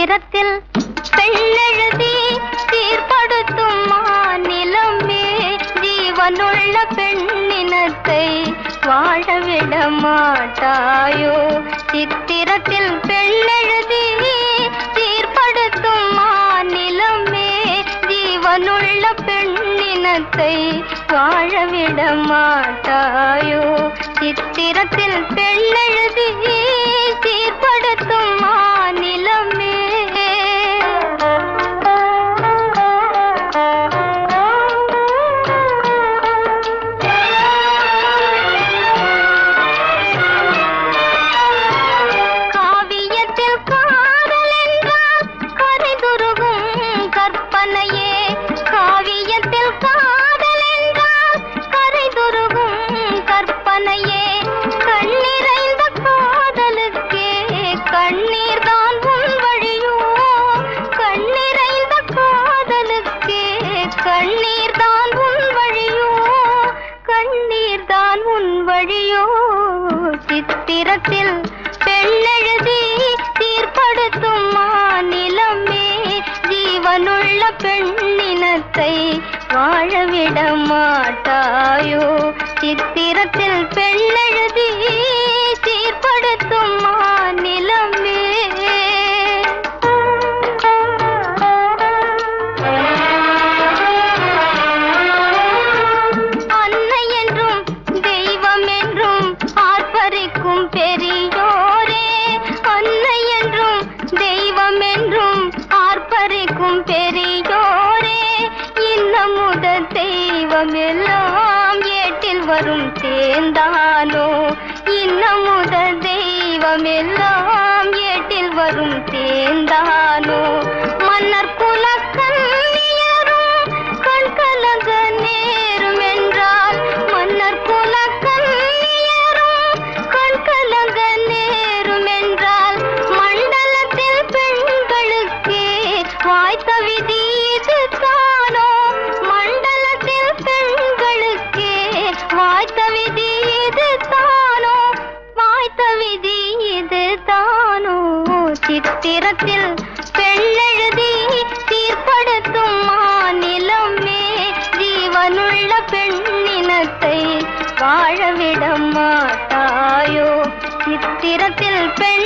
சித்திரத்தில் பெண்ணெழுதி சீர்படுத்தும் மாநிலமே ஜீவனுள்ள பெண்ணினத்தை வாழவிட மாட்டாயோ சித்திரத்தில் பெண்ணெழுதி சீர்படுத்தும் மாநிலமே ஜீவனுள்ள பெண்ணினத்தை வாழவிட மாட்டாயோ சித்திரத்தில் பெண்ணெழுதி சீர்படுத்தும் மாநிலமே காவியத்தில் காதல் என்றால் கரைதுருகும் கற்பனையே காவியத்தில் காதல் என்றால் கரைதுருகும் கற்பனையே கண்ணிறைந்த காதலுக்கே கண்ணீர் தான் உன் வழியோ கண்ணிறைந்த காதலுக்கே கண்ணீர் தான் உன் வழியோ கண்ணீர் தான் உன் வழியோ சித்திரத்தில் பெண்ணெழுதி சீர்படுத்தும் மாநிலமே ஜீவனுள்ள பெண்ணினத்தை வாழவிட மாட்டாயோ சித்திரத்தில் பெண்ணெழுதி சீர்படுத்தும் மாநிலமே அன்னை என்றும் தெய்வம் என்றும் ஆர்ப்பரிக்கும் பெரியோரே அன்னை என்றும் தெய்வம் என்றும் ஆர்ப்பரிக்கும் பெரியோரே இன்னமுத தெய்வம் எல்லாம் ஏட்டில் வரும் தேர்ந்தானோ இன்னமுத தெய்வம் எல்லாம் ஏட்டில் வரும் தேர்ந்தானோ மன்னர் குலக்கண்ணியரும் கண் கலங்க நேரும் என்றால் மன்னர் குலக்கண்ணியரும் கண் கலங்க நேரும் என்றால் மண்டலத்தில் பெண்களுக்கே வாய்த்த விதி இது தானோ மண்டலத்தில் பெண்களுக்கே வாய்த்த விதி இது தானோ வாய்த்த விதி இது தானோ சித்திரத்தில் பெண்ணெழுதி சீர்படுத்தும் மாநிலமே ஜீவனுள்ள பெண்ணினத்தை வாழவிட மாட்டாயோ சித்திரத்தில் பெண்